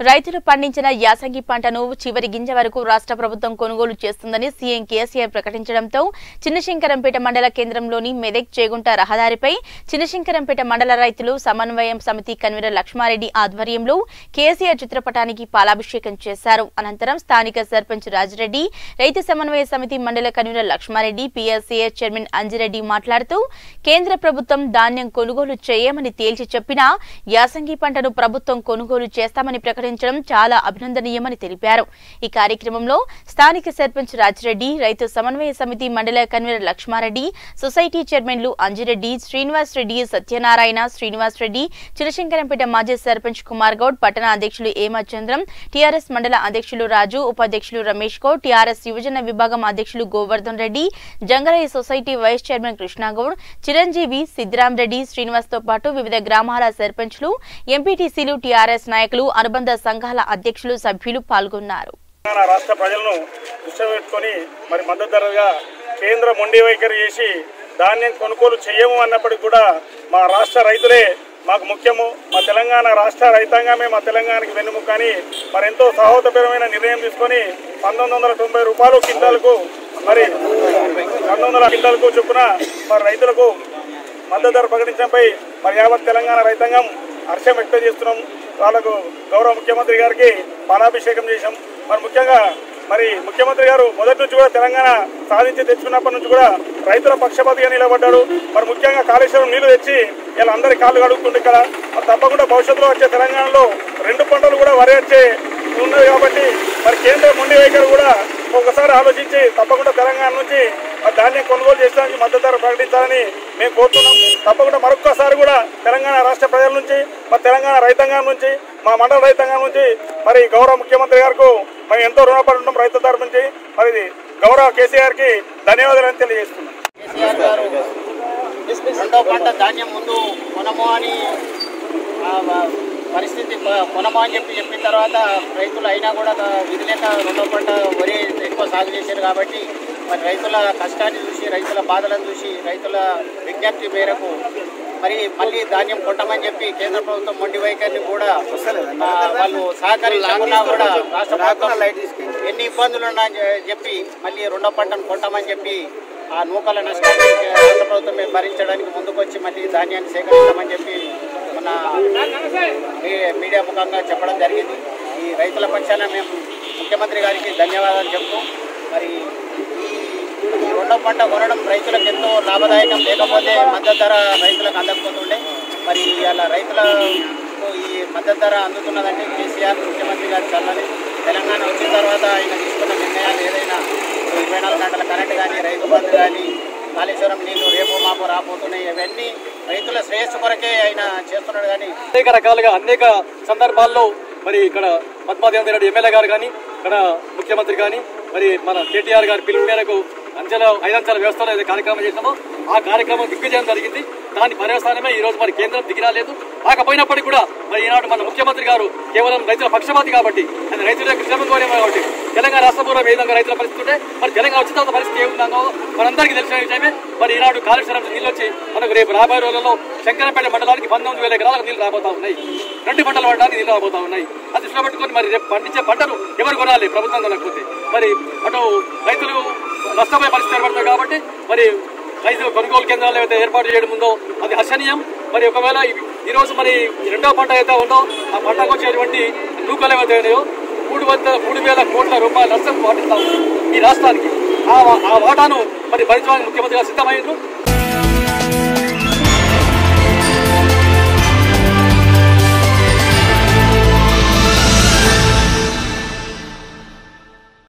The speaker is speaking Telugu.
రైతులు పండించిన యాసంగి పంటను చివరి గింజ వరకు రాష్ట్ర ప్రభుత్వం కొనుగోలు చేస్తుందని సీఎం కేసీఆర్ ప్రకటించడంతో చిన్నశంకరంపేట మండల కేంద్రంలోని మెదక్ చేగుంట రహదారిపై చిన్నశంకరంపేట మండల రైతులు సమన్వయం సమితి కన్వీనర్ లక్ష్మారెడ్డి ఆధ్వర్యంలో కేసీఆర్ చిత్రపటానికి పాలాభిషేకం చేశారు అనంతరం స్థానిక సర్పంచ్ రాజిరెడ్డి రైతు సమన్వయ సమితి మండల convener Lakshma Reddy PSCA chairman Anji Reddy మాట్లాడుతూ కేంద్ర ప్రభుత్వం ధాన్యం కొనుగోలు చేయమని తేల్చి చెప్పినా యాసంగి పంటను ప్రభుత్వం కొనుగోలు చేస్తామని ప్రకటించడం చాలా అభినందనీయమని తెలిపారు ఈ కార్యక్రమంలో స్థానిక సర్పంచ్ రాజిరెడ్డి రైతు సమన్వయ సమితి మండల కన్వీనర్ లక్ష్మారెడ్డి సొసైటీ చైర్మన్లు అంజిరెడ్డి శ్రీనివాస్ రెడ్డి సత్యనారాయణ శ్రీనివాస్ రెడ్డి చిరశంకరంపేట మాజీ సర్పంచ్ కుమార్ గౌడ్ పట్టణ అధ్యక్షులు ఏమచంద్రం టీఆర్ఎస్ మండల అధ్యక్షులు రాజు ఉపాధ్యక్షులు రమేష్ గౌడ్ టీఆర్ఎస్ యువజన విభాగం అధ్యక్షులు Govardhan Reddy Jangaraiah society vice chairman Krishna Goud Chiranjeevi Siddiram Reddy Srinivas తో పాటు వివిధ గ్రామాల సర్పంచ్లు ఎంపీటీసీలు టీఆర్ఎస్ నాయకులు అనుబంధ సంఘాల అధ్యక్షులు సభ్యులు పాల్గొన్నారు తెలంగాణ రాష్ట్ర ప్రజలను దృష్టిలో పెట్టుకొని మరి మద్దతు ధరగా కేంద్ర మొండి వైఖరి చేసి ధాన్యం కొనుగోలు చేయము అన్నప్పటికీ కూడా మా రాష్ట్ర రైతులే మాకు ముఖ్యము మా తెలంగాణ రాష్ట్ర రైతాంగమే మా తెలంగాణకి వెన్నుముక అని మరి ఎంతో సహోదరమైన నిర్ణయం తీసుకొని పంతొమ్మిది వందల తొంభై రూపాయలు క్వింటాలకు మరి పంతొమ్మిది వందల క్వింటాలకు చొప్పున మరి రైతులకు మద్దతు ధర ప్రకటించడంపై మరి యావత్ తెలంగాణ రైతాంగం హర్షం వ్యక్తం చేస్తున్నాం వాళ్ళకు గౌరవ ముఖ్యమంత్రి గారికి పాలాభిషేకం చేశాం మరి ముఖ్యంగా మరి ముఖ్యమంత్రి గారు మొదటి నుంచి కూడా తెలంగాణ సాధించి తెచ్చుకున్నప్పటి నుంచి కూడా రైతుల పక్షపాతిగా నిలబడ్డాడు మరి ముఖ్యంగా కాళేశ్వరం నీళ్లు తెచ్చి ఇలా అందరి కాళ్ళు కడుగుతుంది ఇక్కడ మరి తప్పకుండా భవిష్యత్తులో వచ్చే తెలంగాణలో రెండు పంటలు కూడా వరి వచ్చే ఉన్నది కాబట్టి మరి కేంద్ర మొండి వైఖరి కూడా ఒకసారి ఆలోచించి తప్పకుండా తెలంగాణ నుంచి ఆ ధాన్యం కొనుగోలు చేయడానికి మద్దతు ధర ప్రకటించాలని మేము కోరుతున్నాం తప్పకుండా మరొక్కసారి కూడా తెలంగాణ రాష్ట్ర ప్రజల నుంచి మరి తెలంగాణ రైతాంగం నుంచి మా మండల రైతాంగం నుంచి మరి గౌరవ ముఖ్యమంత్రి గారికి మేము ఎంతో రుణపడి ఉంటాం రైతు తరపు నుంచి మరి ఇది గౌరవ కేసీఆర్కి ధన్యవాదాలు తెలియజేస్తున్నాం కేసీఆర్ గారు రెండో పంట ధాన్యం ముందు కొనము అని ఆ, ఆ, పరిస్థితి కొ- కొనము అని చెప్పి చెప్పిన తర్వాత రైతులు అయినా కూడా దా- విధి లేక రెండో పంట వరి ఎక్కువ సాగు చేశారు కాబట్టి మరి రైతుల కష్టాన్ని చూసి రైతుల బాధలను చూసి రైతుల విజ్ఞప్తి మేరకు మరి మళ్ళీ ధాన్యం కొట్టమని చెప్పి కేంద్ర ప్రభుత్వం మొండి వైఖరిని కూడా ఆ, వాళ్ళు సహకరించకుండా కూడా రాష్ట్ర ప్రభుత్వం ఎన్ని ఇబ్బందులు ఉన్నాయని చెప్పి మళ్ళీ రెండో పంటను కొట్టమని చెప్పి ఆ నూకల నష్టాన్ని రాష్ట్ర ప్రభుత్వమే భరించడానికి ముందుకొచ్చి మళ్ళీ ధాన్యాన్ని సేకరిస్తామని చెప్పి మన మీ- మీడియా ముఖంగా చెప్పడం జరిగింది ఈ రైతుల పక్షాన మేము ముఖ్యమంత్రి గారికి ధన్యవాదాలు చెప్తూ మరి ఈ ఈ రెండో పంట కొనడం రైతులకు ఎంతో లాభదాయకం లేకపోతే మద్దతు ధర రైతులకు అందకపోతుండే మరి అలా రైతులకు ఈ మద్దతు ధర అందుతున్నదంటే కేసీఆర్ ముఖ్యమంత్రి గారు చల్లని తెలంగాణ వచ్చిన తర్వాత ఆయన తీసుకున్న నిర్ణయాలు ఏదైనా ఇప్పుడు ఇరవై నాలుగు గంటల కరెంట్ కానీ రైతు బంధు కానీ కాళేశ్వరం నీళ్లు రేపు మాపు రాబోతున్నాయి ఇవన్నీ రైతుల శ్రేయస్సు కొరకే ఆయన చేస్తున్నాడు కానీ అనేక రకాలుగా అనేక సందర్భాల్లో మరి ఇక్కడ పద్మాదేవేంద్ర రెడ్డి ఎమ్మెల్యే గారు కానీ ఇక్కడ ముఖ్యమంత్రి కానీ మరి మన కేటీఆర్ గారి పిలుపు మేరకు అంచెల ఐదంచెల వ్యవస్థలో ఏదైతే కార్యక్రమం చేసినామో ఆ కార్యక్రమం దిగ్విజయం జరిగింది దాని పర్యవసానమే ఈ రోజు మరి కేంద్రం దిగిరాలేదు కాకపోయినప్పటికీ కూడా మరి ఈనాడు మన ముఖ్యమంత్రి గారు కేవలం రైతుల పక్షపాతి కాబట్టి ఆయన రైతుల యొక్క క్షేమం కోరేమో కాబట్టి తెలంగాణ రాష్ట్ర పూర్వం ఏ విధంగా రైతుల పరిస్థితి ఉంటే మరి తెలంగాణ వచ్చిన తర్వాత పరిస్థితి ఏముందో మనందరికీ తెలిసిన విషయమే మరి ఈనాడు కాళేశ్వరం నుంచి నీళ్ళు వచ్చి మనకు రేపు రాబోయే రోజుల్లో శంకరపేట మండలానికి పంతొమ్మిది వేల ఎకరాలకు నీళ్లు రాబోతా ఉన్నాయి రెండు పంటలు పడడానికి నీళ్లు రాబోతా ఉన్నాయి అది దృష్టిలో పెట్టుకొని మరి రేపు పండించే పంటను ఎవరు కొనాలి ప్రభుత్వం కొనకపోతే మరి అటు రైతులు నష్టపోయే పరిస్థితి ఏర్పడుతుంది కాబట్టి మరి రైతు కొనుగోలు కేంద్రాలు ఏవైతే ఏర్పాటు చేయడం ఉందో అది హర్షణీయం మరి ఒకవేళ ఈ- ఈ రోజు మరి ఈ రెండవ పంట ఏదైతే ఉందో ఆ పంటకు వచ్చేటువంటి నూకలు ఏవైతే ఉన్నాయో మూడు వందల మూడు వేల కోట్ల రూపాయల నష్టం పాటిస్తా ఉంది ఈ రాష్ట్రానికి ఆ వా- ఆ వాటాను మరి భరించడానికి ముఖ్యమంత్రి గారు సిద్ధమైండ్రు